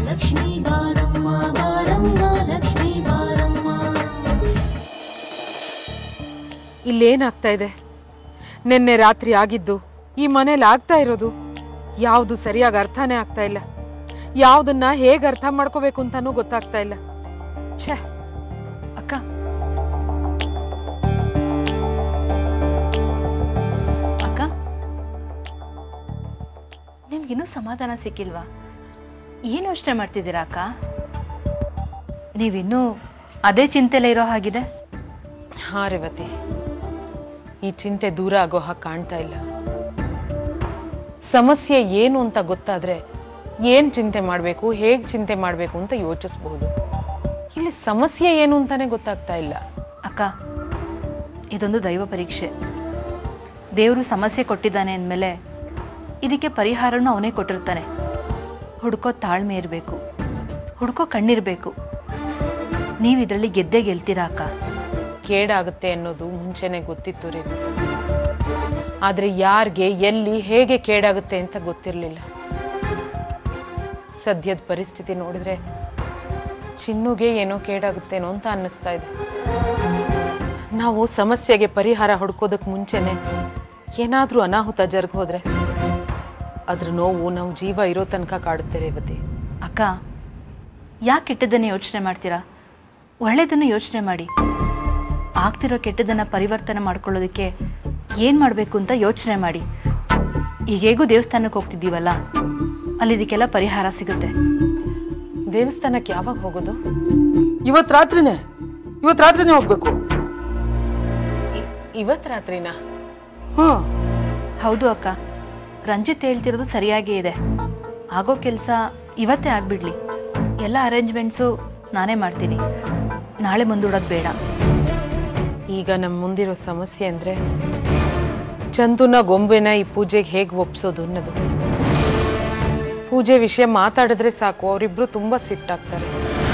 ಲಕ್ಷ್ಮೀ ಬಾರಮ್ಮ ಬಾರಮ್ಮ ಲಕ್ಷ್ಮೀ ಬಾರಮ್ಮ ಇಲ್ಲೇನಾಗ್ತಾ ಇದೆ ನಿನ್ನೆ ರಾತ್ರಿ ಆಗಿದ್ದು ಈ ಮನೇಲಿ ಆಗ್ತಾ ಇರೋದು ಯಾವುದು ಸರಿಯಾಗಿ ಅರ್ಥನೇ ಆಗ್ತಾ ಇಲ್ಲ ಯಾವುದನ್ನ ಹೇಗೆ ಅರ್ಥ ಮಾಡ್ಕೋಬೇಕು ಅಂತಾನೂ ಗೊತ್ತಾಗ್ತಾ ಇಲ್ಲ ಛೇ ಅಕ್ಕ ಅಕ್ಕ ನಿಮ್ಗಿನ್ನೂ ಸಮಾಧಾನ ಸಿಕ್ಕಿಲ್ವಾ ಏನು ಯೋಚನೆ ಮಾಡ್ತಿದ್ದೀರಾ ಅಕ್ಕ ನೀವಿನ್ನೂ ಅದೇ ಚಿಂತೆಲೇ ಇರೋ ಹಾಗಿದೆ ಹಾ ರೇವತಿ ಈ ಚಿಂತೆ ದೂರ ಆಗೋ ಹಾಗೆ ಕಾಣ್ತಾ ಇಲ್ಲ ಸಮಸ್ಯೆ ಏನು ಅಂತ ಗೊತ್ತಾದ್ರೆ ಏನು ಚಿಂತೆ ಮಾಡಬೇಕು ಹೇಗೆ ಚಿಂತೆ ಮಾಡಬೇಕು ಅಂತ ಯೋಚಿಸ್ಬಹುದು ಇಲ್ಲಿ ಸಮಸ್ಯೆ ಏನು ಅಂತಾನೆ ಗೊತ್ತಾಗ್ತಾ ಇಲ್ಲ ಅಕ್ಕ ಇದೊಂದು ದೈವ ಪರೀಕ್ಷೆ ದೇವರು ಸಮಸ್ಯೆ ಕೊಟ್ಟಿದ್ದಾನೆ ಅಂದಮೇಲೆ ಇದಕ್ಕೆ ಪರಿಹಾರನೂ ಅವನೇ ಕೊಟ್ಟಿರ್ತಾನೆ ಹುಡ್ಕೋ ತಾಳ್ಮೆ ಇರಬೇಕು ಹುಡ್ಕೋ ಕಣ್ಣಿರಬೇಕು ನೀವು ಇದರಲ್ಲಿ ಗೆದ್ದೇ ಗೆಲ್ತೀರಾ ಅಕ್ಕ ಕೇಡಾಗುತ್ತೆ ಅನ್ನೋದು ಮುಂಚೆನೆ ಗೊತ್ತಿತ್ತು ರೇವತಿ ಆದರೆ ಯಾರಿಗೆ ಎಲ್ಲಿ ಹೇಗೆ ಕೇಡಾಗುತ್ತೆ ಅಂತ ಗೊತ್ತಿರಲಿಲ್ಲ ಸದ್ಯದ ಪರಿಸ್ಥಿತಿ ನೋಡಿದ್ರೆ ಚಿನ್ನುಗೆ ಏನೋ ಕೇಡಾಗುತ್ತೇನೋ ಅಂತ ಅನ್ನಿಸ್ತಾ ಇದೆ ನಾವು ಸಮಸ್ಯೆಗೆ ಪರಿಹಾರ ಹುಡ್ಕೋದಕ್ಕೆ ಮುಂಚೆನೆ ಏನಾದರೂ ಅನಾಹುತ ಜರುಗೋದ್ರೆ ಅದ್ರ ನೋವು ನಾವು ಜೀವ ಇರೋ ತನಕ ಕಾಡುತ್ತೆ ರೇವತಿ ಅಕ್ಕ ಯಾಕೆ ಕೆಟ್ಟದ್ದನ್ನು ಯೋಚನೆ ಮಾಡ್ತೀರಾ ಒಳ್ಳೆಯದನ್ನು ಯೋಚನೆ ಮಾಡಿ ಆಗ್ತಿರೋ ಕೆಟ್ಟದನ್ನು ಪರಿವರ್ತನೆ ಮಾಡ್ಕೊಳ್ಳೋದಕ್ಕೆ ಏನು ಮಾಡಬೇಕು ಅಂತ ಯೋಚನೆ ಮಾಡಿ ಈಗ ಹೇಗೂ ದೇವಸ್ಥಾನಕ್ಕೆ ಹೋಗ್ತಿದ್ದೀವಲ್ಲ ಅಲ್ಲಿ ಇದಕ್ಕೆಲ್ಲ ಪರಿಹಾರ ಸಿಗುತ್ತೆ ದೇವಸ್ಥಾನಕ್ಕೆ ಯಾವಾಗ ಹೋಗೋದು ಇವತ್ತು ರಾತ್ರಿನೇ ಇವತ್ತು ರಾತ್ರಿನೇ ಹೋಗ್ಬೇಕು ಇ- ಇವತ್ತು ರಾತ್ರಿನಾ ಹಾ ಹೌದು ಅಕ್ಕ ರಂಜಿತ್ ಹೇಳ್ತಿರೋದು ಸರಿಯಾಗೇ ಇದೆ ಆಗೋ ಕೆಲಸ ಇವತ್ತೇ ಆಗಿಬಿಡ್ಲಿ ಎಲ್ಲ ಅರೇಂಜ್ಮೆಂಟ್ಸು ನಾನೇ ಮಾಡ್ತೀನಿ ನಾಳೆ ಮುಂದೂಡೋದು ಬೇಡ ಈಗ ನಮ್ಮ ಮುಂದಿರೋ ಸಮಸ್ಯೆ ಅಂದರೆ ಚಂದುನ ಗೊಂಬೆನ ಈ ಪೂಜೆಗೆ ಹೇಗೆ ಒಪ್ಸೋದು ಅನ್ನೋದು ಪೂಜೆ ವಿಷಯ ಮಾತಾಡಿದ್ರೆ ಸಾಕು ಅವರಿಬ್ರು ತುಂಬ ಸಿಟ್ಟಾಗ್ತಾರೆ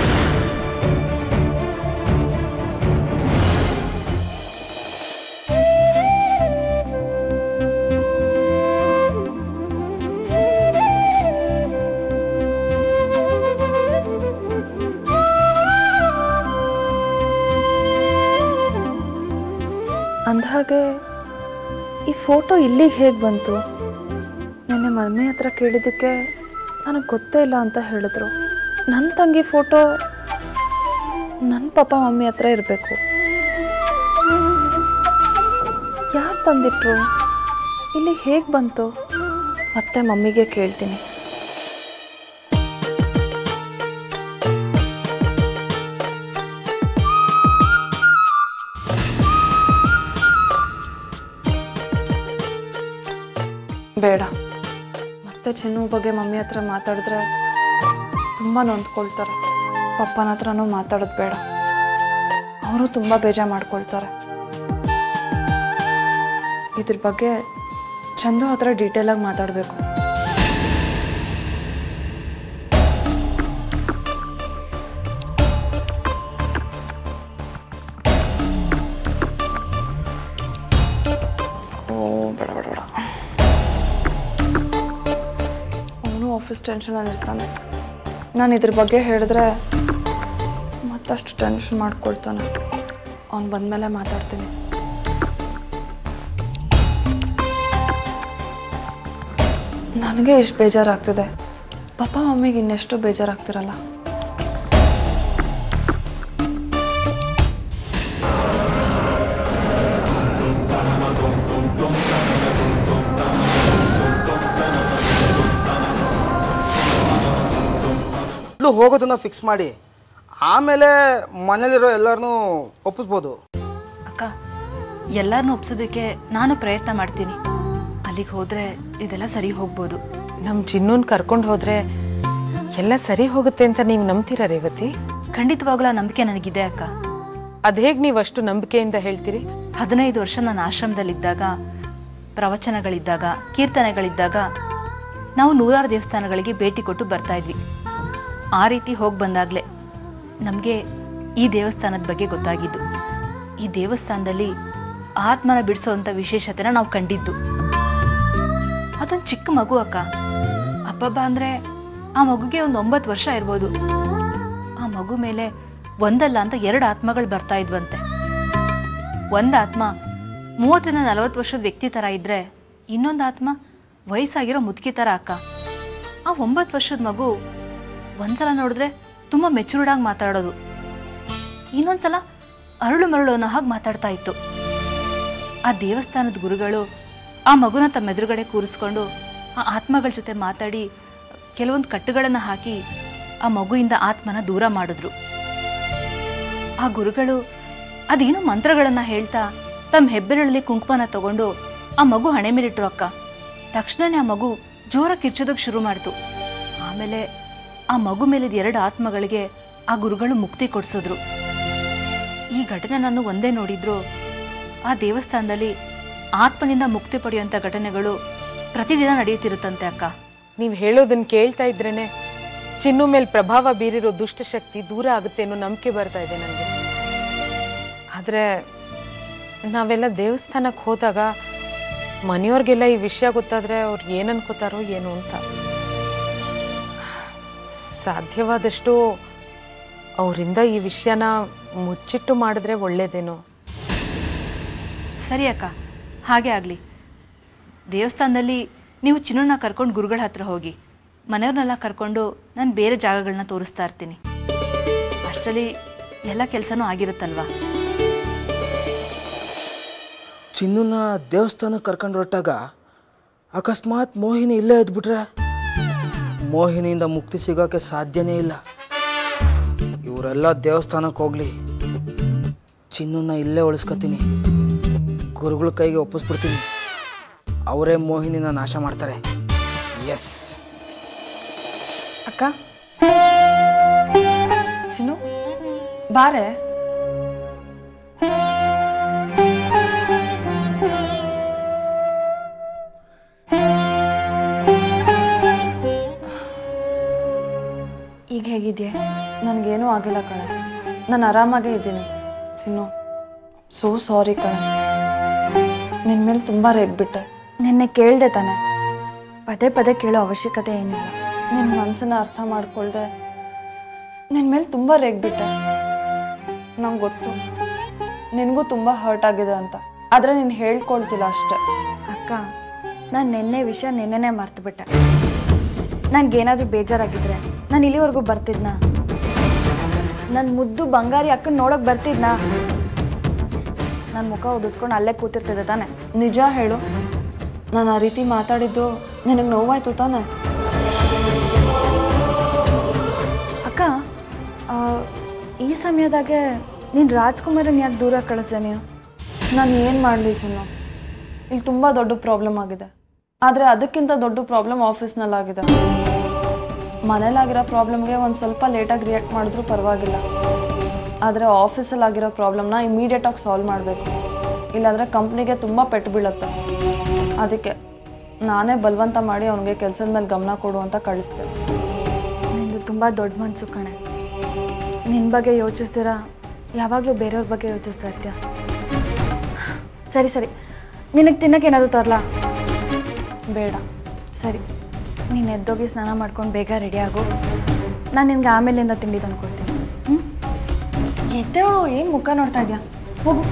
ಅಂದಹಾಗೆ ಈ ಫೋಟೋ ಇಲ್ಲಿಗೆ ಹೇಗೆ ಬಂತು ನಿನ್ನೆ ಮಮ್ಮಿ ಹತ್ರ ಕೇಳಿದ್ದಕ್ಕೆ ನನಗೆ ಗೊತ್ತೇ ಇಲ್ಲ ಅಂತ ಹೇಳಿದ್ರು ನನ್ನ ತಂಗಿ ಫೋಟೋ ನನ್ನ ಪಾಪ ಮಮ್ಮಿ ಹತ್ರ ಇರಬೇಕು ಯಾರು ತಂದಿಟ್ರು ಇಲ್ಲಿಗೆ ಹೇಗೆ ಬಂತು ಮತ್ತೆ ಮಮ್ಮಿಗೆ ಕೇಳ್ತೀನಿ ಬೇಡ ಮತ್ತೆ ಚಿನ್ನು ಬಗ್ಗೆ ಮಮ್ಮಿ ಹತ್ರ ಮಾತಾಡಿದ್ರೆ ತುಂಬ ನೊಂದ್ಕೊಳ್ತಾರೆ ಪಪ್ಪನ ಹತ್ರನೂ ಮಾತಾಡೋದು ಬೇಡ ಅವರು ತುಂಬ ಬೇಜಾರು ಮಾಡ್ಕೊಳ್ತಾರೆ ಇದ್ರ ಬಗ್ಗೆ ಚಂದು ಹತ್ರ ಡೀಟೇಲಾಗಿ ಮಾತಾಡಬೇಕು ಓ ಬೇಡ ಬೇಡ ಬೇಡ ಅವನು ಆಫೀಸ್ ಟೆನ್ಷನಲ್ಲಿ ಇರ್ತಾನೆ ನಾನು ಇದ್ರ ಬಗ್ಗೆ ಹೇಳಿದ್ರೆ ಮತ್ತಷ್ಟು ಟೆನ್ಷನ್ ಮಾಡ್ಕೊಳ್ತಾನೆ ಅವ್ನು ಬಂದಮೇಲೆ ಮಾತಾಡ್ತೀನಿ ನನಗೆ ಎಷ್ಟು ಬೇಜಾರಾಗ್ತಿದೆ ಪಪ್ಪ ಮಮ್ಮಿಗೆ ಇನ್ನೆಷ್ಟು ಬೇಜಾರಾಗ್ತಿರಲ್ಲ ಮೊದಲು ಹೋಗೋದನ್ನ ಫಿಕ್ಸ್ ಮಾಡಿ ಆಮೇಲೆ ಮನೇಲಿರೋ ಎಲ್ಲರನ್ನೂ ಒಪ್ಪಿಸ್ಬೋದು ಅಕ್ಕ ಎಲ್ಲರನ್ನೂ ಒಪ್ಸೋದಕ್ಕೆ ನಾನು ಪ್ರಯತ್ನ ಮಾಡ್ತೀನಿ ಅಲ್ಲಿಗೆ ಹೋದರೆ ಇದೆಲ್ಲ ಸರಿ ಹೋಗ್ಬೋದು ನಮ್ಮ ಚಿನ್ನೂನ್ ಕರ್ಕೊಂಡು ಹೋದ್ರೆ ಎಲ್ಲ ಸರಿ ಹೋಗುತ್ತೆ ಅಂತ ನೀವು ನಂಬ್ತೀರಾ ರೇವತಿ ಖಂಡಿತವಾಗ್ಲೂ ಆ ನಂಬಿಕೆ ನನಗಿದೆ ಅಕ್ಕ ಅದು ಹೇಗೆ ನೀವು ಅಷ್ಟು ನಂಬಿಕೆಯಿಂದ ಹೇಳ್ತೀರಿ ಹದಿನೈದು ವರ್ಷ ನಾನು ಆಶ್ರಮದಲ್ಲಿದ್ದಾಗ ಪ್ರವಚನಗಳಿದ್ದಾಗ ಕೀರ್ತನೆಗಳಿದ್ದಾಗ ನಾವು ನೂರಾರು ದೇವಸ್ಥಾನಗಳಿಗೆ ಭೇಟಿ ಕೊಟ್ಟು ಬರ್ತಾ ಇದ್ವಿ ಆ ರೀತಿ ಹೋಗಿ ಬಂದಾಗಲೇ ನಮಗೆ ಈ ದೇವಸ್ಥಾನದ ಬಗ್ಗೆ ಗೊತ್ತಾಗಿದ್ದು ಈ ದೇವಸ್ಥಾನದಲ್ಲಿ ಆತ್ಮನ ಬಿಡಿಸೋವಂಥ ವಿಶೇಷತೆನ ನಾವು ಕಂಡಿದ್ದು ಅದೊಂದು ಚಿಕ್ಕ ಮಗು ಅಕ್ಕ ಅಬ್ಬಬ್ಬ ಅಂದರೆ ಆ ಮಗುಗೆ ಒಂದು ಒಂಬತ್ತು ವರ್ಷ ಇರ್ಬೋದು ಆ ಮಗು ಮೇಲೆ ಒಂದಲ್ಲ ಅಂತ ಎರಡು ಆತ್ಮಗಳು ಬರ್ತಾ ಇದ್ವಂತೆ ಒಂದು ಆತ್ಮ ಮೂವತ್ತರಿಂದ ನಲವತ್ತು ವರ್ಷದ ವ್ಯಕ್ತಿ ಥರ ಇದ್ದರೆ ಇನ್ನೊಂದು ಆತ್ಮ ವಯಸ್ಸಾಗಿರೋ ಮುದುಕಿ ಥರ ಅಕ್ಕ ಆ ಒಂಬತ್ತು ವರ್ಷದ ಮಗು ಒಂದ್ಸಲ ನೋಡಿದ್ರೆ ತುಂಬ ಮೆಚೂರ್ಡಾಗಿ ಮಾತಾಡೋದು ಇನ್ನೊಂದ್ಸಲ ಅರಳು ಮರಳು ಅನ್ನೋ ಹಾಗೆ ಮಾತಾಡ್ತಾ ಇತ್ತು ಆ ದೇವಸ್ಥಾನದ ಗುರುಗಳು ಆ ಮಗುನ ತಮ್ಮ ಎದುರುಗಡೆ ಕೂರಿಸ್ಕೊಂಡು ಆ ಆತ್ಮಗಳ ಜೊತೆ ಮಾತಾಡಿ ಕೆಲವೊಂದು ಕಟ್ಟುಗಳನ್ನು ಹಾಕಿ ಆ ಮಗುವಿಂದ ಆತ್ಮನ ದೂರ ಮಾಡಿದ್ರು ಆ ಗುರುಗಳು ಅದೇನೋ ಮಂತ್ರಗಳನ್ನು ಹೇಳ್ತಾ ತಮ್ಮ ಹೆಬ್ಬೆರಳಲ್ಲಿ ಕುಂಕುಮನ ತಗೊಂಡು ಆ ಮಗು ಹಣೆ ಮೇಲಿಟ್ರು ಅಕ್ಕ ತಕ್ಷಣನೇ ಆ ಮಗು ಜೋರ ಕಿರ್ಚೋದಕ್ಕೆ ಶುರು ಮಾಡ್ತು ಆಮೇಲೆ ಆ ಮಗು ಮೇಲಿದ ಎರಡು ಆತ್ಮಗಳಿಗೆ ಆ ಗುರುಗಳು ಮುಕ್ತಿ ಕೊಡಿಸಿದ್ರು ಈ ಘಟನೆ ನಾನು ಒಂದೇ ನೋಡಿದ್ರು ಆ ದೇವಸ್ಥಾನದಲ್ಲಿ ಆತ್ಮನಿಂದ ಮುಕ್ತಿ ಪಡೆಯುವಂಥ ಘಟನೆಗಳು ಪ್ರತಿದಿನ ನಡೆಯುತ್ತಿರುತ್ತಂತೆ ಅಕ್ಕ ನೀವು ಹೇಳೋದನ್ನ ಕೇಳ್ತಾ ಇದ್ರೇನೆ ಚಿನ್ನು ಮೇಲೆ ಪ್ರಭಾವ ಬೀರಿರೋ ದುಷ್ಟಶಕ್ತಿ ದೂರ ಆಗುತ್ತೆ ಅನ್ನೋ ನಂಬಿಕೆ ಬರ್ತಾ ಇದೆ ನನಗೆ ಆದರೆ ನಾವೆಲ್ಲ ದೇವಸ್ಥಾನಕ್ಕೆ ಹೋದಾಗ ಮನೆಯವ್ರಿಗೆಲ್ಲ ಈ ವಿಷಯ ಗೊತ್ತಾದರೆ ಅವ್ರು ಏನು ಅನ್ಕೋತಾರೋ ಏನು ಅಂತ ಸಾಧ್ಯವಾದಷ್ಟು ಅವರಿಂದ ಈ ವಿಷಯನ ಮುಚ್ಚಿಟ್ಟು ಮಾಡಿದ್ರೆ ಒಳ್ಳೇದೇನೋ ಸರಿ ಅಕ್ಕ ಹಾಗೆ ಆಗಲಿ ದೇವಸ್ಥಾನದಲ್ಲಿ ನೀವು ಚಿನ್ನನ ಕರ್ಕೊಂಡು ಗುರುಗಳ ಹತ್ರ ಹೋಗಿ ಮನೆಯವ್ರನ್ನೆಲ್ಲ ಕರ್ಕೊಂಡು ನಾನು ಬೇರೆ ಜಾಗಗಳನ್ನ ತೋರಿಸ್ತಾ ಇರ್ತೀನಿ ಅಷ್ಟರಲ್ಲಿ ಎಲ್ಲ ಕೆಲಸನೂ ಆಗಿರುತ್ತಲ್ವಾ ಚಿನ್ನುನ ದೇವಸ್ಥಾನಕ್ಕೆ ಕರ್ಕೊಂಡು ಹೊರಟಾಗ ಅಕಸ್ಮಾತ್ ಮೋಹಿನಿ ಇಲ್ಲೇ ಇದ್ಬಿಟ್ರೆ ಮೋಹಿನಿಯಿಂದ ಮುಕ್ತಿ ಸಿಗೋಕ್ಕೆ ಸಾಧ್ಯನೇ ಇಲ್ಲ ಇವರೆಲ್ಲ ದೇವಸ್ಥಾನಕ್ಕೆ ಹೋಗ್ಲಿ ಚಿನ್ನನ್ನ ಇಲ್ಲೇ ಉಳಿಸ್ಕೊತೀನಿ ಗುರುಗಳ ಕೈಗೆ ಒಪ್ಪಿಸ್ಬಿಡ್ತೀನಿ ಅವರೇ ಮೋಹಿನಿನ ನಾಶ ಮಾಡ್ತಾರೆ ಎಸ್ ಅಕ್ಕ ಚಿನ್ನು ಬಾರೆ ಈಗ ಹೇಗಿದೆಯಾ ನನಗೇನೂ ಆಗಿಲ್ಲ ಕಣೆ ನಾನು ಆರಾಮಾಗೇ ಇದ್ದೀನಿ ಚಿನ್ನು ಸೋ ಸಾರಿ ಕಣೆ ನಿನ್ನ ಮೇಲೆ ತುಂಬ ರೇಗ್ಬಿಟ್ಟೆ ನಿನ್ನೆ ಕೇಳಿದೆ ತಾನೆ ಪದೇ ಪದೇ ಕೇಳೋ ಅವಶ್ಯಕತೆ ಏನಿಲ್ಲ ನಿನ್ನ ಮನಸ್ಸನ್ನ ಅರ್ಥ ಮಾಡ್ಕೊಳ್ದೆ ನಿನ್ನ ಮೇಲೆ ತುಂಬ ರೇಗ್ಬಿಟ್ಟೆ ನಂಗೆ ಗೊತ್ತು ನಿನಗೂ ತುಂಬ ಹರ್ಟ್ ಆಗಿದೆ ಅಂತ ಆದರೆ ನೀನು ಹೇಳ್ಕೊಳ್ತಿಲ್ಲ ಅಷ್ಟೆ ಅಕ್ಕ ನಾನು ನಿನ್ನೆ ವಿಷಯ ನಿನ್ನೆನೇ ಮರ್ತುಬಿಟ್ಟೆ ನನಗೇನಾದರೂ ಬೇಜಾರಾಗಿದ್ರೆ ನಾನು ಇಲ್ಲಿವರೆಗೂ ಬರ್ತಿದ್ನಾ ನನ್ನ ಮುದ್ದು ಬಂಗಾರಿ ಅಕ್ಕನ ನೋಡೋಕೆ ಬರ್ತಿದ್ನಾ ನನ್ನ ಮುಖ ಉದಿಸ್ಕೊಂಡು ಅಲ್ಲೇ ಕೂತಿರ್ತಿದ್ದೆ ತಾನೆ ನಿಜ ಹೇಳು ನಾನು ಆ ರೀತಿ ಮಾತಾಡಿದ್ದು ನಿನಗೆ ನೋವಾಯ್ತು ತಾನೆ ಅಕ್ಕ ಆ, ಈ ಸಮಯದಾಗೆ ನೀನು ರಾಜ್ಕುಮಾರನ್ ಯಾಕೆ ದೂರ ಕಳಿಸ್ದೆ ನೀನು ನಾನು ಏನು ಮಾಡಲಿ ಚಿನ್ನು ಇಲ್ಲಿ ತುಂಬ ದೊಡ್ಡ ಪ್ರಾಬ್ಲಮ್ ಆಗಿದೆ ಆದರೆ ಅದಕ್ಕಿಂತ ದೊಡ್ಡ ಪ್ರಾಬ್ಲಮ್ ಆಫೀಸ್ನಲ್ಲಾಗಿದೆ ಮನೇಲಾಗಿರೋ ಪ್ರಾಬ್ಲಮ್ಗೆ ಒಂದು ಸ್ವಲ್ಪ ಲೇಟಾಗಿ ರಿಯಾಕ್ಟ್ ಮಾಡಿದ್ರೂ ಪರವಾಗಿಲ್ಲ ಆದರೆ ಆಫೀಸಲ್ಲಾಗಿರೋ ಪ್ರಾಬ್ಲಮ್ನ ಇಮಿಡಿಯೇಟಾಗಿ ಸಾಲ್ವ್ ಮಾಡಬೇಕು ಇಲ್ಲಾಂದರೆ ಕಂಪ್ನಿಗೆ ತುಂಬ ಪೆಟ್ಟು ಬೀಳುತ್ತೆ ಅದಕ್ಕೆ ನಾನೇ ಬಲವಂತ ಮಾಡಿ ಅವನಿಗೆ ಕೆಲಸದ ಮೇಲೆ ಗಮನ ಕೊಡು ಅಂತ ಕಳಿಸ್ದೆ ನಿಂದು ತುಂಬ ದೊಡ್ಡ ಮನಸ್ಸು ಕಣೆ ನಿನ್ನ ಬಗ್ಗೆ ಯೋಚಿಸ್ದಿರ ಯಾವಾಗಲೂ ಬೇರೆಯವ್ರ ಬಗ್ಗೆ ಯೋಚಿಸ್ತಾ ಇರ್ತೀಯ ಸರಿ ಸರಿ ನಿನಗೆ ತಿನ್ನಕ್ಕೆ ಏನಾದರೂ ತರಲಾ ಬೇಡ ಸರಿ ನೀನು ಎದ್ದೋಗಿ ಸ್ನಾನ ಮಾಡ್ಕೊಂಡು ಬೇಗ ರೆಡಿ ಆಗು ನಾನು ನಿನ್ಗೆ ಆಮೇಲಿಂದ ತಿಂಡಿ ತಂದ್ಕೊಡ್ತೀನಿ ಹ್ಞೂ ಎದ್ದೇಳು ಏನು ಮುಖ ನೋಡ್ತಾ ಇದೆಯಾ ಹೋಗು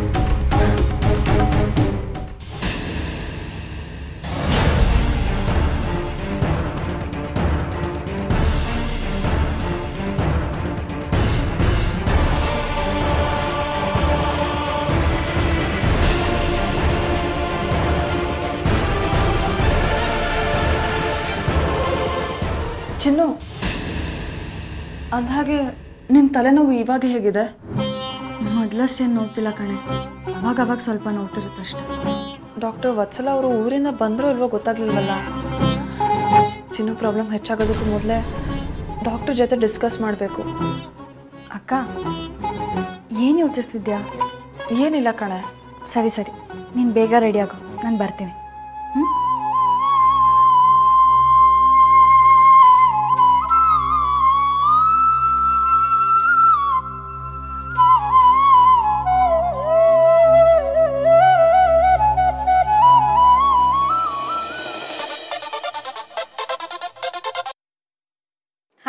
ಚಿನ್ನು ಅಂದಹಾಗೆ ನಿನ್ನ ತಲೆನೋವು ಇವಾಗ ಹೇಗಿದೆ ಮೊದಲಷ್ಟೇನು ನೋಡ್ತಿಲ್ಲ ಕಣೆ ಅವಾಗ ಅವಾಗ ಸ್ವಲ್ಪ ನೋಡ್ತಿರುತ್ತೆ ಅಷ್ಟೆ ಡಾಕ್ಟರ್ ವತ್ಸಲ ಅವರು ಊರಿಂದ ಬಂದರೂ ಇಲ್ವೋ ಗೊತ್ತಾಗ್ಲಿಲ್ವಲ್ಲ ಚಿನ್ನು ಪ್ರಾಬ್ಲಮ್ ಹೆಚ್ಚಾಗೋದಕ್ಕೂ ಮೊದಲೇ ಡಾಕ್ಟರ್ ಜೊತೆ ಡಿಸ್ಕಸ್ ಮಾಡಬೇಕು ಅಕ್ಕ ಏನು ಯೋಚಿಸ್ತಿದ್ಯಾ ಏನಿಲ್ಲ ಕಣೆ ಸರಿ ಸರಿ ನೀನು ಬೇಗ ರೆಡಿ ಆಗು ನಾನು ಬರ್ತೀನಿ ಹ್ಞೂ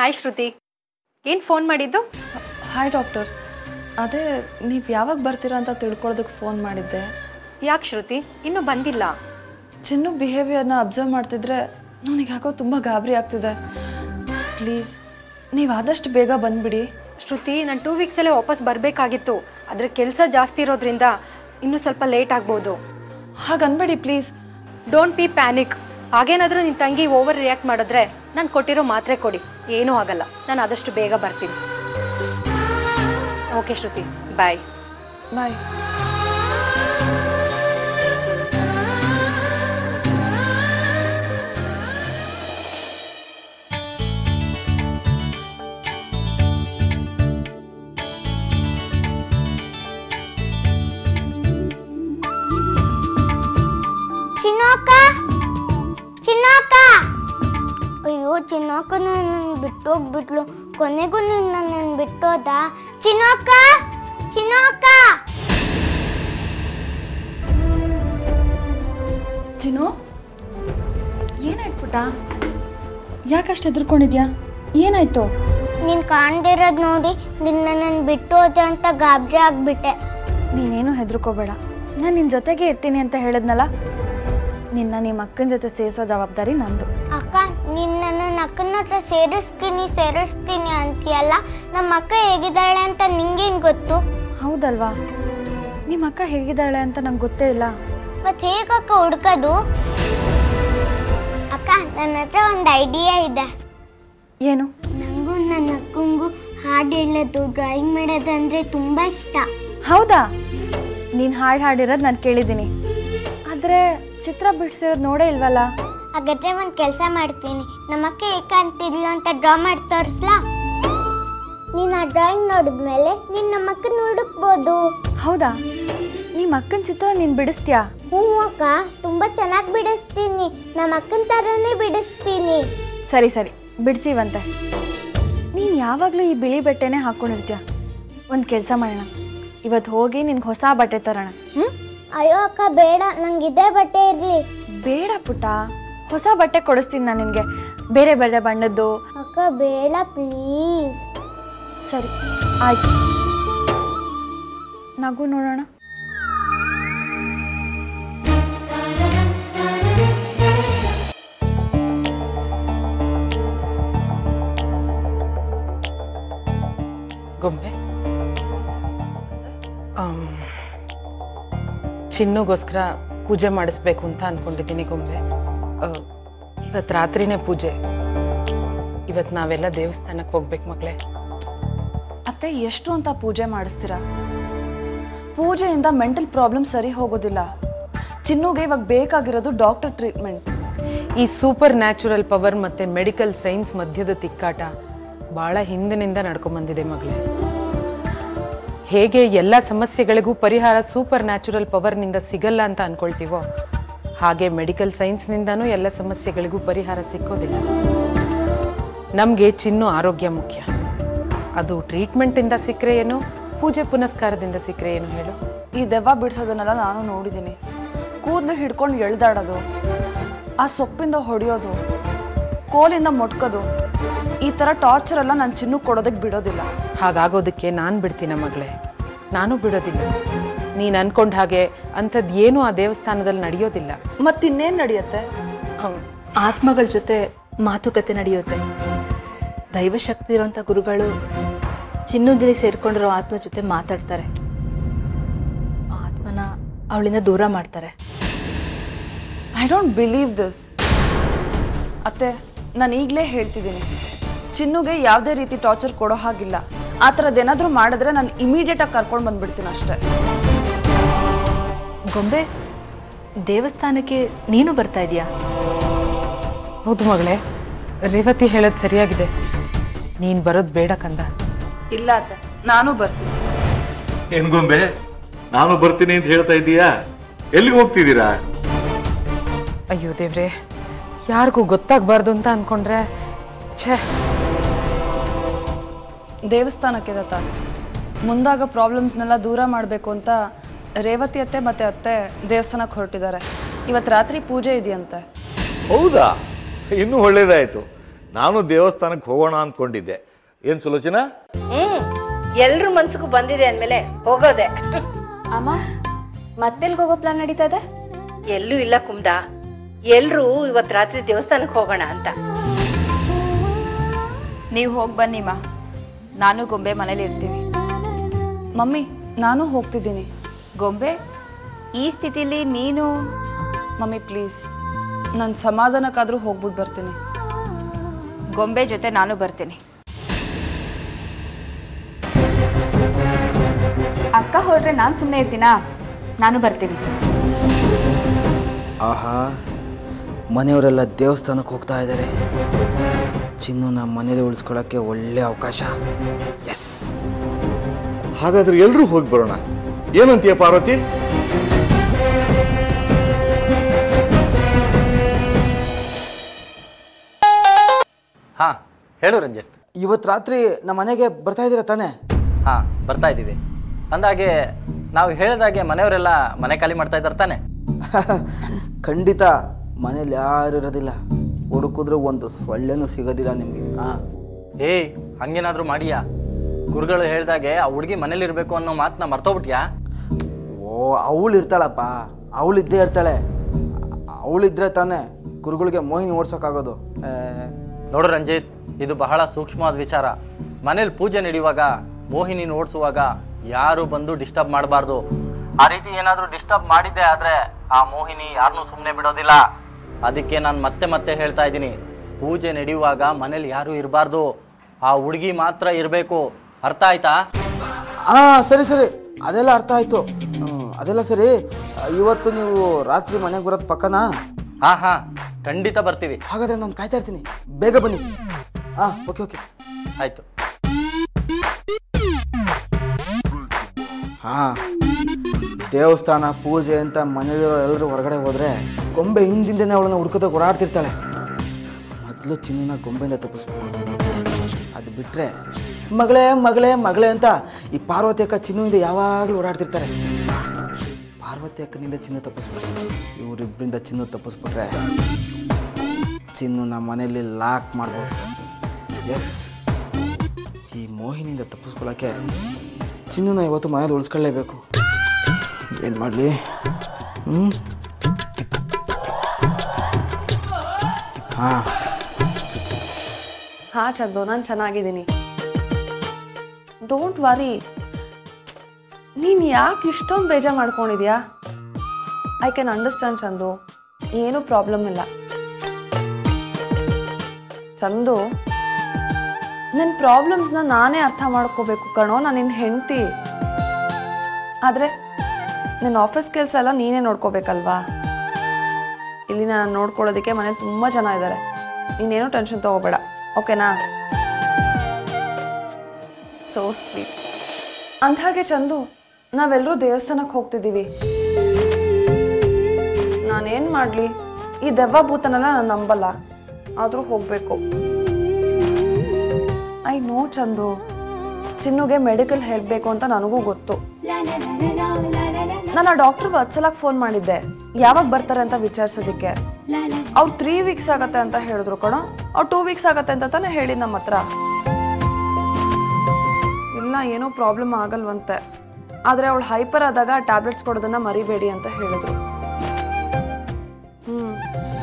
ಹಾಯ್ ಶ್ರುತಿ ಏನು ಫೋನ್ ಮಾಡಿದ್ದು ಹಾಯ್ ಡಾಕ್ಟರ್ ಅದೇ ನೀವು ಯಾವಾಗ ಬರ್ತೀರಾ ಅಂತ ತಿಳ್ಕೊಳ್ಳೋದಕ್ಕೆ ಫೋನ್ ಮಾಡಿದ್ದೆ ಯಾಕೆ ಶ್ರುತಿ ಇನ್ನೂ ಬಂದಿಲ್ಲ ಚಿನ್ನು ಬಿಹೇವಿಯರ್ನ ಅಬ್ಸರ್ವ್ ಮಾಡ್ತಿದ್ರೆ ನನಗೆ ಯಾಕೋ ತುಂಬ ಗಾಬರಿ ಆಗ್ತಿದೆ ಪ್ಲೀಸ್ ನೀವು ಆದಷ್ಟು ಬೇಗ ಬಂದುಬಿಡಿ ಶ್ರುತಿ ನಾನು ಟೂ ವೀಕ್ಸಲ್ಲೇ ವಾಪಸ್ ಬರಬೇಕಾಗಿತ್ತು ಆದರೆ ಕೆಲಸ ಜಾಸ್ತಿ ಇರೋದ್ರಿಂದ ಇನ್ನೂ ಸ್ವಲ್ಪ ಲೇಟ್ ಆಗ್ಬೋದು ಹಾಗನ್ಬೇಡಿ ಪ್ಲೀಸ್ ಡೋಂಟ್ ಬಿ ಪ್ಯಾನಿಕ್ ಹಾಗೇನಾದರೂ ನಿನ್ನ ತಂಗಿ ಓವರ್ ರಿಯಾಕ್ಟ್ ಮಾಡಿದ್ರೆ ನಾನು ಕೊಟ್ಟಿರೋ ಮಾತ್ರೆ ಕೊಡಿ ಏನೂ ಆಗಲ್ಲ ನಾನು ಆದಷ್ಟು ಬೇಗ ಬರ್ತೀನಿ ಓಕೆ ಶ್ರುತಿ ಬಾಯ್ ಬಾಯ್ ಚಿನ್ನೋಕ ಚಿನ್ನೋಕ ಅಯ್ಯೋ ಚಿನ್ನೋಕ ನನ್ನ ಬಿಟ್ಟೋಗ್ಬಿಟ್ಲು ಕೊನೆಗೂ ನೀನು ನನ್ನನ್ನು ಬಿಟ್ಟೋದ ಚಿನ್ನೋಕ ಚಿನ್ನೋಕ ಚಿನ್ನು ಏನಾಯ್ತು ಪುಟ್ಟ ಯಾಕಷ್ಟು ಹೆದರ್ಕೊಂಡಿದ್ಯಾ ಏನಾಯ್ತು ನೀನು ಕಾಣ್ದಿರೋದು ನೋಡಿ ನಿನ್ನ ನನ್ನ ಬಿಟ್ಟೋದೆ ಅಂತ ಗಾಬರಿ ಆಗ್ಬಿಟ್ಟೆ ನೀನೇನು ಹೆದರ್ಕೋಬೇಡ ನಾನು ನಿನ್ನ ಜೊತೆಗೆ ಇರ್ತೀನಿ ಅಂತ ಹೇಳಿದ್ನಲ್ಲ ನಿನ್ನ ನಿಮ್ಮ ಅಕ್ಕನ ಜೊತೆ ಸೇರಿಸೋ ಜವಾಬ್ದಾರಿ ನಂದು ಅಕ್ಕ ನೀನು ನನ್ನ ಅಕ್ಕನ ಹತ್ರ ಸೇರಿಸ್ತೀನಿ ಸೇರಿಸ್ತೀನಿ ಅಂತೀಯಲ್ಲ ನಮ್ಮ ಅಕ್ಕ ಹೇಗಿದ್ದಾಳೆ ಅಂತ ನಿಂಗೇನು ಗೊತ್ತು ಹೌದಲ್ವಾ ನಿಮ್ಮ ಅಕ್ಕ ಹೇಗಿದ್ದಾಳೆ ಅಂತ ನಂಗೆ ಗೊತ್ತೇ ಇಲ್ಲ ಮತ್ತೆ ಹೇಗಕ್ಕ ಹುಡ್ಕೋದು ಅಕ್ಕ ನನ್ನ ಹತ್ರ ಒಂದು ಐಡಿಯಾ ಇದೆ ಏನು ನಂಗೂ ನನ್ನ ಅಕ್ಕಂಗೂ ಹಾಡು ಹೇಳೋದು ಡ್ರಾಯಿಂಗ್ ಮಾಡೋದಂದ್ರೆ ತುಂಬ ಇಷ್ಟ ಹೌದಾ ನೀನು ಹಾಡು ಹಾಡಿರೋದು ನಾನು ಕೇಳಿದ್ದೀನಿ ಆದರೆ ಚಿತ್ರ ಬಿಡಿಸಿರೋದು ನೋಡೇ ಇಲ್ವಲ್ಲ ಹಾಗಾದ್ರೆ ಒಂದು ಕೆಲಸ ಮಾಡ್ತೀನಿ ನಮ್ಮ ಅಕ್ಕ ಏಕಾಂತಿಲ್ಲ ಅಂತ ಡ್ರಾ ಮಾಡಿ ತೋರಿಸ್ಲಾ ನೀನು ಆ ಡ್ರಾಯಿಂಗ್ ನೋಡಿದ್ಮೇಲೆ ನೀನು ನಮ್ಮ ಅಕ್ಕನ ಹುಡುಕ್ಬೋದು ಹೌದಾ ನಿಮ್ಮ ಅಕ್ಕನ ಚಿತ್ರ ನೀನು ಬಿಡಿಸ್ತೀಯಾ ಹ್ಞೂ ಅಕ್ಕ ತುಂಬ ಚೆನ್ನಾಗಿ ಬಿಡಿಸ್ತೀನಿ ನಮ್ಮ ಅಕ್ಕನ ಥರನೇ ಬಿಡಿಸ್ತೀನಿ ಸರಿ ಸರಿ ಬಿಡಿಸಿವಂತೆ ನೀನು ಯಾವಾಗಲೂ ಈ ಬಿಳಿ ಬಟ್ಟೆನೇ ಹಾಕ್ಕೊಂಡಿರ್ತೀಯ ಒಂದು ಕೆಲಸ ಮಾಡೋಣ ಇವತ್ತು ಹೋಗಿ ನಿನ್ಗೆ ಹೊಸ ಬಟ್ಟೆ ತರೋಣ ಹ್ಞೂ ಅಯ್ಯೋ ಅಕ್ಕ ಬೇಡ ನಂಗೆ ಇದೇ ಬಟ್ಟೆ ಇರಲಿ ಬೇಡ ಪುಟ್ಟ ಹೊಸ ಬಟ್ಟೆ ಕೊಡಿಸ್ತೀನಿ ನಾನು ನಿನಗೆ ಬೇರೆ ಬೇರೆ ಬಣ್ಣದ್ದು ಅಕ್ಕ ಬೇಡ ಪ್ಲೀಸ್ ಸರಿ ಆಯ್ತು ನಗು ನೋಡೋಣ ಗೊಂಬೆ ಆಮ್, ಚಿನ್ನುಗೋಸ್ಕರ ಪೂಜೆ ಮಾಡಿಸ್ಬೇಕು ಅಂತ ಅನ್ಕೊಂಡಿದ್ದೀನಿ ಗೊಂಬೆ ಇವತ್ತು ರಾತ್ರಿನೇ ಪೂಜೆ ಇವತ್ತು ನಾವೆಲ್ಲ ದೇವಸ್ಥಾನಕ್ಕೆ ಹೋಗ್ಬೇಕು ಮಗಳೇ ಅತ್ತೆ ಎಷ್ಟು ಅಂತ ಪೂಜೆ ಮಾಡಿಸ್ತೀರಾ ಪೂಜೆಯಿಂದ ಮೆಂಟಲ್ ಪ್ರಾಬ್ಲಮ್ ಸರಿ ಹೋಗೋದಿಲ್ಲ ಚಿನ್ನುಗೆ ಇವಾಗ ಬೇಕಾಗಿರೋದು ಡಾಕ್ಟರ್ ಟ್ರೀಟ್ಮೆಂಟ್ ಈ ಸೂಪರ್ ನ್ಯಾಚುರಲ್ ಪವರ್ ಮತ್ತು ಮೆಡಿಕಲ್ ಸೈನ್ಸ್ ಮಧ್ಯದ ತಿಕ್ಕಾಟ ಭಾಳ ಹಿಂದಿನಿಂದ ನಡ್ಕೊಂಬಂದಿದೆ ಮಗಳೇ ಹೇಗೆ ಎಲ್ಲ ಸಮಸ್ಯೆಗಳಿಗೂ ಪರಿಹಾರ ಸೂಪರ್ ನ್ಯಾಚುರಲ್ ಪವರ್ನಿಂದ ಸಿಗಲ್ಲ ಅಂತ ಅನ್ಕೊಳ್ತೀವೋ ಹಾಗೆ ಮೆಡಿಕಲ್ ಸೈನ್ಸ್ನಿಂದನೂ ಎಲ್ಲ ಸಮಸ್ಯೆಗಳಿಗೂ ಪರಿಹಾರ ಸಿಕ್ಕೋದಿಲ್ಲ ನಮಗೆ ಚಿನ್ನು ಆರೋಗ್ಯ ಮುಖ್ಯ ಅದು ಟ್ರೀಟ್ಮೆಂಟಿಂದ ಸಿಕ್ಕರೆ ಏನು ಪೂಜೆ ಪುನಸ್ಕಾರದಿಂದ ಸಿಕ್ಕರೆ ಏನು ಹೇಳು ಈ ದೆವ್ವ ಬಿಡಿಸೋದನ್ನೆಲ್ಲ ನಾನು ನೋಡಿದ್ದೀನಿ ಕೂದಲು ಹಿಡ್ಕೊಂಡು ಎಳ್ದಾಡೋದು ಆ ಸೊಪ್ಪಿಂದ ಹೊಡೆಯೋದು ಕೋಲಿಂದ ಮೊಟ್ಕೋದು ಈ ಥರ ಟಾರ್ಚರ್ ಎಲ್ಲ ನಾನು ಚಿನ್ನು ಕೊಡೋದಕ್ಕೆ ಬಿಡೋದಿಲ್ಲ ಹಾಗಾಗೋದಕ್ಕೆ ನಾನು ಬಿಡ್ತೀನ ಮಗಳೇ ನಾನು ಬಿಡೋದಿಲ್ಲ ನೀನು ಅನ್ಕೊಂಡ ಹಾಗೆ ಅಂಥದ್ದು ಏನೂ ಆ ದೇವಸ್ಥಾನದಲ್ಲಿ ನಡೆಯೋದಿಲ್ಲ ಮತ್ತಿನ್ನೇನು ನಡೆಯುತ್ತೆ ಆತ್ಮಗಳ ಜೊತೆ ಮಾತುಕತೆ ನಡೆಯುತ್ತೆ ದೈವಶಕ್ತಿ ಇರೋಂಥ ಗುರುಗಳು ಚಿನ್ನೂದಿಲಿ ಸೇರ್ಕೊಂಡಿರೋ ಆತ್ಮ ಜೊತೆ ಮಾತಾಡ್ತಾರೆ ಆ ಆತ್ಮನ ಅವಳಿಂದ ದೂರ ಮಾಡ್ತಾರೆ ಐ ಡೋಂಟ್ ಬಿಲೀವ್ ದಿಸ್ ಅತ್ತೆ ನಾನು ಈಗಲೇ ಹೇಳ್ತಿದ್ದೀನಿ ಚಿನ್ನುಗೆ ಯಾವುದೇ ರೀತಿ ಟಾರ್ಚರ್ ಕೊಡೋ ಹಾಗಿಲ್ಲ ಆ ಥರದ್ದೇನಾದರೂ ಮಾಡಿದ್ರೆ ನಾನು ಇಮಿಡಿಯೇಟಾಗಿ ಕರ್ಕೊಂಡು ಬಂದ್ಬಿಡ್ತೀನಿ ಅಷ್ಟೇ ಗೊಂಬೆ ದೇವಸ್ಥಾನಕ್ಕೆ ನೀನು ಬರ್ತಾ ಇದೀಯಾ ಹೌದು ಮಗಳೇ ರೇವತಿ ಹೇಳೋದು ಸರಿಯಾಗಿದೆ ನೀನು ಬರೋದು ಬೇಡ ಕಂದ ಇಲ್ಲ ಅತ್ತೆ ನಾನು ಬರ್ತೀನಿ ಏನ್ ಗೊಂಬೆ ನಾನು ಬರ್ತೀನಿ ಅಂತ ಹೇಳ್ತಾ ಇದ್ದೀಯಾ ಎಲ್ಲಿಗೆ ಹೋಗ್ತಿದ್ದೀರಾ ಅಯ್ಯೋ ದೇವ್ರೆ ಯಾರಿಗೂ ಗೊತ್ತಾಗಬಾರ್ದು ಅಂತ ಅಂದ್ಕೊಂಡ್ರೆ ಛೇ ದೇವಸ್ಥಾನಕ್ಕೆ ದತ್ತ ಮುಂದಾಗ ಪ್ರಾಬ್ಲಮ್ಸ್ನೆಲ್ಲ ದೂರ ಮಾಡಬೇಕು ಅಂತ ರೇವತಿ ಅತ್ತೆ ಮತ್ತೆ ಅತ್ತೆ ದೇವಸ್ಥಾನಕ್ಕೆ ಹೊರಟಿದ್ದಾರೆ ಇವತ್ತು ರಾತ್ರಿ ಪೂಜೆ ಇದೆಯಂತೆ ಹೌದಾ ಇನ್ನೂ ಒಳ್ಳೇದಾಯ್ತು ನಾನು ದೇವಸ್ಥಾನಕ್ಕೆ ಹೋಗೋಣ ಅಂದ್ಕೊಂಡಿದ್ದೆ ಏನು ಸುಲೋಚನಾ ಹ್ಮ್ ಎಲ್ರ ಮನ್ಸಿಗೂ ಬಂದಿದೆ ಅಂದ್ಮೇಲೆ ಹೋಗೋದೆ ಅಮ್ಮ ಮತ್ತೆಲ್ಗೆ ಹೋಗೋ ಪ್ಲಾನ್ ನಡೀತಾ ಇದೆ ಎಲ್ಲೂ ಇಲ್ಲ ಕುಮ್ದ ಎಲ್ರೂ ಇವತ್ ರಾತ್ರಿ ದೇವಸ್ಥಾನಕ್ಕೆ ಹೋಗೋಣ ಅಂತ ನೀವು ಹೋಗಿ ಬನ್ನಿಮ್ಮ ನಾನು ಗೊಂಬೆ ಮನೇಲಿ ಇರ್ತೀವಿ ಮಮ್ಮಿ ನಾನು ಹೋಗ್ತಿದ್ದೀನಿ ಗೊಂಬೆ ಈ ಸ್ಥಿತಿಲಿ ನೀನು ಮಮ್ಮಿ ಪ್ಲೀಸ್ ನಾನು ಸಮಾಧಾನಕ್ಕಾದರೂ ಹೋಗ್ಬಿಟ್ಟು ಬರ್ತೀನಿ ಗೊಂಬೆ ಜೊತೆ ನಾನು ಬರ್ತೀನಿ ಅಕ್ಕ ಹೊರಟ್ರೆ ನಾನು ಸುಮ್ಮನೆ ಇರ್ತೀನಾ ನಾನು ಬರ್ತೀನಿ ಆಹಾ ಮನೆಯವರೆಲ್ಲ ದೇವಸ್ಥಾನಕ್ಕೆ ಹೋಗ್ತಾ ಇದ್ದಾರೆ ಚಿನ್ನುನ ಮನೇಲಿ ಉಳಿಸ್ಕೊಳ್ಳೋಕ್ಕೆ ಒಳ್ಳೆ ಅವಕಾಶ ಎಸ್ ಹಾಗಾದ್ರೆ ಎಲ್ಲರೂ ಹೋಗಿ ಬರೋಣ ಏನಂತೀಯ ಪಾರ್ವತಿ ಹಾಂ ಹೇಳು ರಂಜಿತ್ ಇವತ್ತು ರಾತ್ರಿ ನಮ್ಮ ಮನೆಗೆ ಬರ್ತಾ ಇದ್ದೀರಾ ತಾನೇ ಹಾಂ ಬರ್ತಾ ಇದ್ದೀವಿ ಅಂದಾಗೆ ನಾವು ಹೇಳಿದಾಗೆ ಮನೆಯವರೆಲ್ಲ ಮನೆ ಖಾಲಿ ಮಾಡ್ತಾ ಇದ್ದಾರೆ ತಾನೆ ಖಂಡಿತ ಮನೇಲಿ ಯಾರು ಇರೋದಿಲ್ಲ ಹುಡುಕಿದ್ರೆ ಒಂದು ಸೊಳ್ಳೆನೂ ಸಿಗೋದಿಲ್ಲ ನಿಮಗೆ ಹಾಂ ಏಯ್ ಹಂಗೇನಾದರೂ ಮಾಡಿಯಾ ಗುರುಗಳು ಹೇಳ್ದಾಗೆ ಆ ಹುಡುಗಿ ಮನೇಲಿ ಇರಬೇಕು ಅನ್ನೋ ಮಾತನ್ನ ಮರ್ತೋಗ್ಬಿಟ್ಯಾ ಓ ಅವಳು ಇರ್ತಾಳಪ್ಪ ಅವಳು ಇದ್ದೇ ಇರ್ತಾಳೆ ಅವಳಿದ್ರೆ ತಾನೇ ಗುರುಗಳಿಗೆ ಮೋಹಿನಿ ಓಡ್ಸೋಕ್ಕಾಗೋದು ಏ, ನೋಡು ರಂಜಿತ್ ಇದು ಬಹಳ ಸೂಕ್ಷ್ಮವಾದ ವಿಚಾರ ಮನೇಲಿ ಪೂಜೆ ನಡೆಯುವಾಗ ಮೋಹಿನಿ ಓಡಿಸುವಾಗ ಯಾರು ಬಂದು ಡಿಸ್ಟರ್ಬ್ ಮಾಡಬಾರ್ದು ಆ ರೀತಿ ಏನಾದರೂ ಡಿಸ್ಟರ್ಬ್ ಮಾಡಿದ್ದೆ ಆದರೆ ಆ ಮೋಹಿನಿ ಯಾರನ್ನೂ ಸುಮ್ಮನೆ ಬಿಡೋದಿಲ್ಲ ಅದಕ್ಕೆ ನಾನು ಮತ್ತೆ ಮತ್ತೆ ಹೇಳ್ತಾ ಇದ್ದೀನಿ ಪೂಜೆ ನಡೆಯುವಾಗ ಮನೇಲಿ ಯಾರೂ ಇರಬಾರ್ದು ಆ ಹುಡುಗಿ ಮಾತ್ರ ಇರಬೇಕು ಅರ್ಥ ಆಯ್ತಾ ಹಾಂ ಸರಿ ಸರಿ ಅದೆಲ್ಲ ಅರ್ಥ ಆಯಿತು ಅದೆಲ್ಲ ಸರಿ ಇವತ್ತು ನೀವು ರಾತ್ರಿ ಮನೆಗೆ ಬರೋದು ಪಕ್ಕನಾ ಹಾಂ ಹಾಂ ಖಂಡಿತ ಬರ್ತೀವಿ ಹಾಗಾದ್ರೆ ನಾನು ಕಾಯ್ತಾ ಇರ್ತೀನಿ ಬೇಗ ಬನ್ನಿ ಹಾಂ ಓಕೆ ಓಕೆ ಆಯಿತು ಹಾಂ ದೇವಸ್ಥಾನ ಪೂಜೆ ಅಂತ ಮನೆಯಲ್ಲಿರೋ ಎಲ್ಲರೂ ಹೊರಗಡೆ ಹೋದರೆ ಗೊಂಬೆ ಹಿಂದಿಂದನೇ ಅವಳನ್ನ ಹುಡ್ಕೋದಾಗ ಓಡಾಡ್ತಿರ್ತಾಳೆ ಮೊದಲು ಚಿನ್ನನ ಗೊಂಬೆಯಿಂದ ತಪ್ಪಿಸ್ಬೇಕು ಅದು ಬಿಟ್ಟರೆ ಮಗಳೇ ಮಗಳೇ ಮಗಳೇ ಅಂತ ಈ ಪಾರ್ವತಿ ಅಕ್ಕ ಚಿನ್ನುವಿಂದ ಯಾವಾಗಲೂ ಓಡಾಡ್ತಿರ್ತಾರೆ ಪಾರ್ವತಿ ಅಕ್ಕನಿಂದ ಚಿನ್ನ ತಪ್ಪಿಸ್ಬೇಕು ಇವರಿಬ್ಬರಿಂದ ಚಿನ್ನ ತಪ್ಪಿಸ್ಬಿಟ್ರೆ ಚಿನ್ನು ನಮ್ಮ ಮನೆಯಲ್ಲಿ ಲಾಕ್ ಮಾಡ್ಬೋದು ಎಸ್ ಈ ಮೋಹಿನಿಂದ ತಪ್ಪಿಸ್ಕೊಳ್ಳೋಕ್ಕೆ ಚಿನ್ನನ ಇವತ್ತು ಮನೇಲಿ ಉಳಿಸ್ಕೊಳ್ಳೇಬೇಕು ಏನು ಮಾಡಲಿ ಹ್ಞೂ ಹಾಂ ಹಾಂ ಚಂದು ನಾನು ಚೆನ್ನಾಗಿದ್ದೀನಿ ಡೋಂಟ್ ವರಿ ನೀನು ಯಾಕೆ ಇಷ್ಟೊಂದು ಬೇಜಾರು ಮಾಡ್ಕೊಂಡಿದ್ಯಾ ಐ ಕ್ಯಾನ್ ಅಂಡರ್ಸ್ಟ್ಯಾಂಡ್ ಚಂದು ಏನೂ ಪ್ರಾಬ್ಲಮ್ ಇಲ್ಲ ಚಂದು ನನ್ನ ಪ್ರಾಬ್ಲಮ್ಸ್ನ ನಾನೇ ಅರ್ಥ ಮಾಡ್ಕೋಬೇಕು ಕಣೋ ನಾನು ನಿನ್ನ ಹೆಂಡ್ತಿ ಆದರೆ ನನ್ನ ಆಫೀಸ್ ಕೆಲಸ ಎಲ್ಲ ನೀನೇ ನೋಡ್ಕೋಬೇಕಲ್ವಾ ಇಲ್ಲಿ ನಾನು ನೋಡ್ಕೊಳ್ಳೋದಕ್ಕೆ ಮನೇಲಿ ತುಂಬ ಜನ ಇದ್ದಾರೆ ನೀನೇನು ಟೆನ್ಷನ್ ತಗೋಬೇಡ ಓಕೆನಾ ಸೋ ಸ್ವೀಟ್ ಅಂದ್ಹಾಗೆ ಚಂದು ನಾವೆಲ್ಲರೂ ದೇವಸ್ಥಾನಕ್ಕೆ ಹೋಗ್ತಿದ್ದೀವಿ ನಾನೇನು ಮಾಡಲಿ ಈ ದೆವ್ವ ಭೂತನೆಲ್ಲ ನಾನು ನಂಬಲ್ಲ ಆದರೂ ಹೋಗಬೇಕು ಐ ನೋ ಚಂದು ಚಿನ್ನುಗೆ ಮೆಡಿಕಲ್ ಹೇಳಬೇಕು ಅಂತ ನನಗೂ ಗೊತ್ತು ನಾನು ಆ ಡಾಕ್ಟರ್ ವತ್ಸಲಾಗಿ ಫೋನ್ ಮಾಡಿದ್ದೆ ಯಾವಾಗ ಬರ್ತಾರೆ ಅಂತ ವಿಚಾರಿಸೋದಕ್ಕೆ ಅವ್ರು ತ್ರೀ ವೀಕ್ಸ್ ಆಗತ್ತೆ ಅಂತ ಹೇಳಿದ್ರು ಕಣೋ ಅವ್ರು ಟೂ ವೀಕ್ಸ್ ಆಗತ್ತೆ ಅಂತ ತಾನೇ ಹೇಳಿದ್ ನಮ್ಮ ಹತ್ರ ಇಲ್ಲ ಏನೋ ಪ್ರಾಬ್ಲಮ್ ಆಗಲ್ವಂತೆ ಆದರೆ ಅವಳು ಹೈಪರ್ ಆದಾಗ ಟ್ಯಾಬ್ಲೆಟ್ಸ್ ಕೊಡೋದನ್ನ ಮರಿಬೇಡಿ ಅಂತ ಹೇಳಿದ್ರು ಹ್ಮ್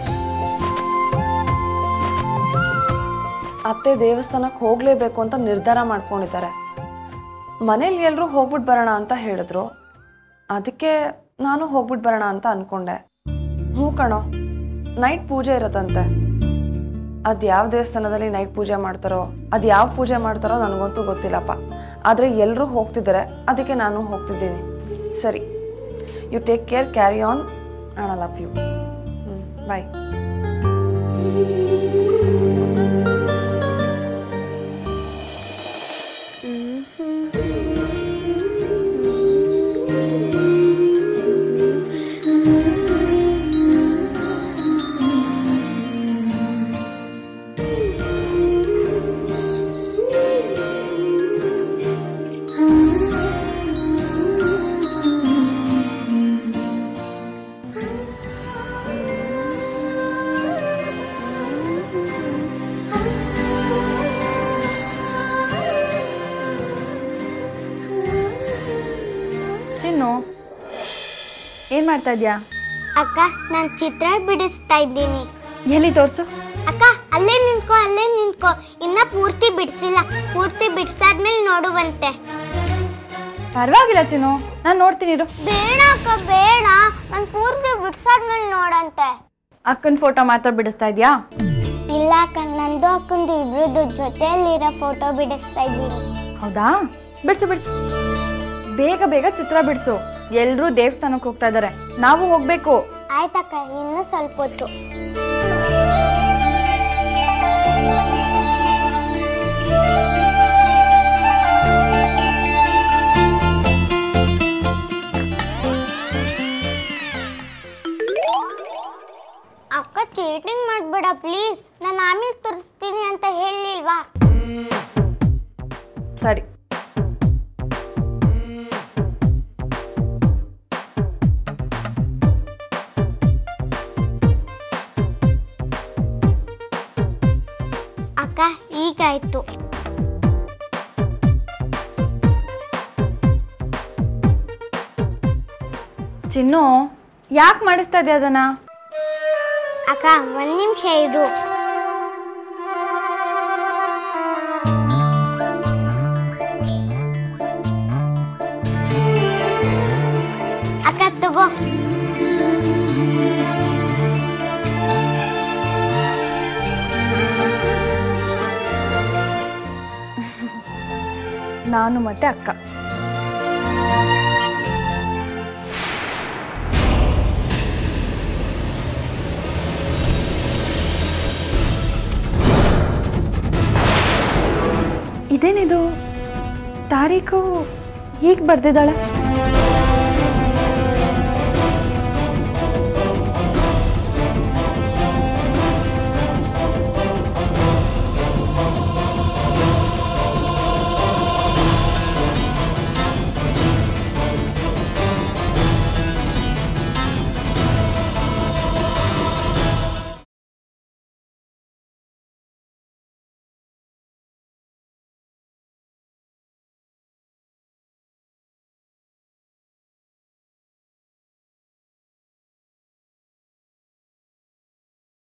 ಅತ್ತೆ ದೇವಸ್ಥಾನಕ್ಕೆ ಹೋಗಲೇಬೇಕು ಅಂತ ನಿರ್ಧಾರ ಮಾಡ್ಕೊಂಡಿದ್ದಾರೆ ಮನೇಲಿ ಎಲ್ಲರೂ ಹೋಗ್ಬಿಟ್ಟು ಬರೋಣ ಅಂತ ಹೇಳಿದ್ರು ಅದಕ್ಕೆ ನಾನು ಹೋಗ್ಬಿಟ್ಟು ಬರೋಣ ಅಂತ ಅನ್ಕೊಂಡೆ ಹ್ಞೂ ಕಣೋ ನೈಟ್ ಪೂಜೆ ಇರತ್ತಂತೆ ಅದು ಯಾವ ದೇವಸ್ಥಾನದಲ್ಲಿ ನೈಟ್ ಪೂಜೆ ಮಾಡ್ತಾರೋ ಅದು ಯಾವ ಪೂಜೆ ಮಾಡ್ತಾರೋ ನನಗಂತೂ ಗೊತ್ತಿಲ್ಲಪ್ಪ ಆದರೆ ಎಲ್ಲರೂ ಹೋಗ್ತಿದ್ದಾರೆ ಅದಕ್ಕೆ ನಾನು ಹೋಗ್ತಿದ್ದೀನಿ ಸರಿ you take care carry on and I love you bye Chinnu ಏನು ಮಾಡ್ತಾ ಇದೀಯಾ ಅಕ್ಕ ನಾನು ಚಿತ್ರ ಬಿಡಿಸ್ತಾ ಇದ್ದೀನಿ ಎಲ್ಲಿ ತೋರಿಸು ಅಕ್ಕ ಅಲ್ಲೇ ನಿಂತ್ಕೋ ಅಲ್ಲೇ ನಿಂತ್ಕೋ ಇನ್ನ ಪೂರ್ತಿ ಬಿಡಿಸಿಲ್ಲ ಪೂರ್ತಿ ಬಿಡಿಸಾದ್ಮೇಲೆ ನೋಡುವಂತೆ ಪರವಾಗಿಲ್ಲ ಚಿನ್ನು ನಾನು ನೋಡ್ತೀನಿ ಇರು ಬೇಡ ಅಕ್ಕ ಬೇಡ ನಾನು ಪೂರ್ತಿ ಬಿಡಿಸಾದ್ಮೇಲೆ ನೋಡಂತೆ ಅಕ್ಕನ ಫೋಟೋ ಮಾತ್ರ ಬಿಡಿಸ್ತಾ ಇದೆಯಾ ಇಲ್ಲ ಅಕ್ಕ ನಂದು ಅಕ್ಕಂದು ಇಬ್ರದ್ದು ಜೊತೆಯಲ್ಲಿರೋ ಫೋಟೋ ಬಿಡಿಸ್ತಾ ಇದ್ದೀನಿ ಹೌದಾ ಬಿಡ್ಸು ಬಿಡ್ಸು ಬೇಗ ಬೇಗ ಚಿತ್ರ ಬಿಡಿಸು ಎಲ್ಲರೂ ದೇವಸ್ಥಾನಕ್ಕೆ ಹೋಗ್ತಾ ಇದ್ದಾರೆ ನಾವು ಹೋಗ್ಬೇಕು ಆಯ್ತಕ್ಕ ಇನ್ನು ಸ್ವಲ್ಪ ಹೊತ್ತು ಅಕ್ಕ ಚೀಟಿಂಗ್ ಮಾಡ್ಬೇಡ ಪ್ಲೀಸ್ ನಾನು ಆಮೇಲೆ ತೋರಿಸ್ತೀನಿ ಅಂತ ಹೇಳಿಲ್ವಾ ಸರಿ ಅಕ್ಕ ಈಗಾಯ್ತು ಚಿನ್ನು ಯಾಕೆ ಮಾಡಿಸ್ತಾ ಇದೆಯಾ ಅದನ್ನ ಅಕ್ಕ ಒಂದ್ ನಿಮಿಷ ಇರು ಅಕ್ಕ ತಗೋ ನಾನು ಮತ್ತೆ ಅಕ್ಕ ಇದೇನಿದು ತಾರೀಕು ಹೀಗೆ ಬರ್ದಿದ್ದಾಳೆ